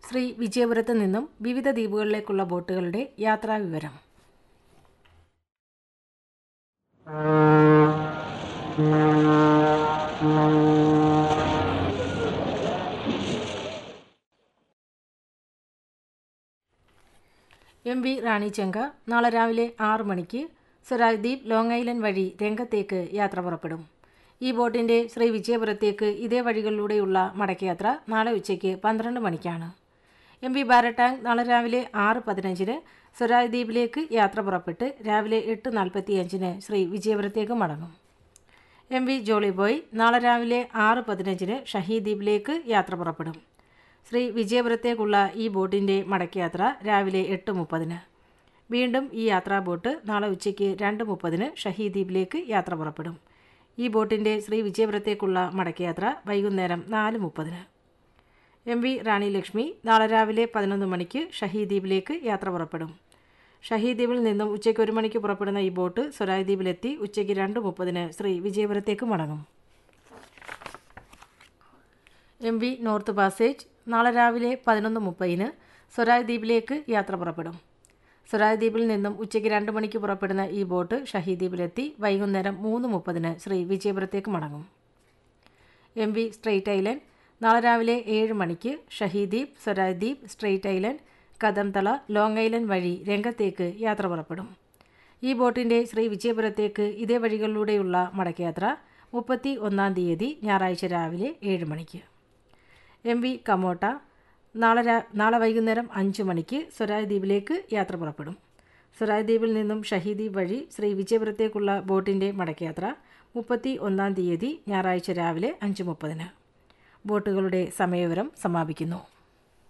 ശ്രീ വിജയപുരത്ത് നിന്നും വിവിധ ദ്വീപുകളിലേക്കുള്ള ബോട്ടുകളുടെ യാത്രാ വിവരം എം വി റാണി ചെങ്ക നാളെ രാവിലെ ആറ് മണിക്ക് സ്വരാജ്ദ്വീപ് ലോങ് ഐലൻഡ് വഴി രംഗത്തേക്ക് യാത്ര പുറപ്പെടും ഈ ബോട്ടിൻ്റെ ശ്രീ വിജയപുരത്തേക്ക് ഇതേ വഴികളിലൂടെയുള്ള മടക്കയാത്ര നാളെ ഉച്ചയ്ക്ക് പന്ത്രണ്ട് മണിക്കാണ് എം വി ബാരട്ടാങ് നാളെ രാവിലെ ആറ് പതിനഞ്ചിന് സ്വരാജ് ദ്വീപിലേക്ക് യാത്ര പുറപ്പെട്ട് രാവിലെ എട്ട് നാൽപ്പത്തിയഞ്ചിന് ശ്രീ വിജയപുരത്തേക്ക് മടങ്ങും എം വി ജോളി ബോയ് നാളെ രാവിലെ ആറ് പതിനഞ്ചിന് ഷഹീദ് ദ്വീപിലേക്ക് യാത്ര പുറപ്പെടും ശ്രീ വിജയപുരത്തേക്കുള്ള ഈ ബോട്ടിൻ്റെ മടക്കയാത്ര രാവിലെ എട്ട് മുപ്പതിന് വീണ്ടും ഈ യാത്രാ ബോട്ട് നാളെ ഉച്ചയ്ക്ക് രണ്ട് മുപ്പതിന് ഷഹീദ് ദ്വീപിലേക്ക് യാത്ര പുറപ്പെടും ഈ ബോട്ടിൻ്റെ ശ്രീ വിജയപുരത്തേക്കുള്ള മടക്കയാത്ര വൈകുന്നേരം നാല് മുപ്പതിന് എം വി റാണി ലക്ഷ്മി നാളെ രാവിലെ പതിനൊന്ന് മണിക്ക് ഷഹീദ് ദ്വീപിലേക്ക് യാത്ര പുറപ്പെടും ഷഹീദ് ദ്വീപിൽ നിന്നും ഉച്ചയ്ക്ക് ഒരു മണിക്ക് പുറപ്പെടുന്ന ഈ ബോട്ട് സ്വരാജ് ദ്വീപിലെത്തി ഉച്ചയ്ക്ക് രണ്ട് മുപ്പതിന് ശ്രീ വിജയപുരത്തേക്ക് മടങ്ങും എം വി നോർത്ത് പാസേജ് നാളെ രാവിലെ പതിനൊന്ന് മുപ്പതിന് സ്വരാജ് ദ്വീപിലേക്ക് യാത്ര പുറപ്പെടും സ്വരാജ് ദ്വീപിൽ നിന്നും ഉച്ചയ്ക്ക് രണ്ട് മണിക്ക് പുറപ്പെടുന്ന ഈ ബോട്ട് ഷഹീദ് ദ്വീപിലെത്തി വൈകുന്നേരം മൂന്ന് മുപ്പതിന് ശ്രീ വിജയപുരത്തേക്ക് മടങ്ങും എം വി സ്ട്രെയിറ്റ് ഐലൻഡ് നാളെ രാവിലെ ഏഴ് മണിക്ക് Shaheed Dweep Swaraj Dweep strait island Kadamtala long island വഴി രംഗത്തേക്ക് യാത്ര പുറപ്പെടും ഈ ബോട്ടിൻ്റെ ശ്രീ വിജയപുരത്തേക്ക് ഇതേ വഴികളിലൂടെയുള്ള മടക്കയാത്ര മുപ്പത്തി ഒന്നാം തീയതി ഞായറാഴ്ച രാവിലെ ഏഴ് മണിക്ക് എം വി കമോട്ട നാളെ രാ നാളെ വൈകുന്നേരം അഞ്ച് മണിക്ക് സ്വരാജ് ദ്വീപിലേക്ക് യാത്ര പുറപ്പെടും സ്വരാജ് ദ്വീപിൽ നിന്നും ഷഹീദ് ദ്വീപ് വഴി ശ്രീ വിജയപുരത്തേക്കുള്ള ബോട്ടിൻ്റെ മടക്കയാത്ര മുപ്പത്തി ഒന്നാം തീയതി ഞായറാഴ്ച രാവിലെ അഞ്ച് മുപ്പതിന് ബോട്ടുകളുടെ സമയവിവരം സമാപിക്കുന്നു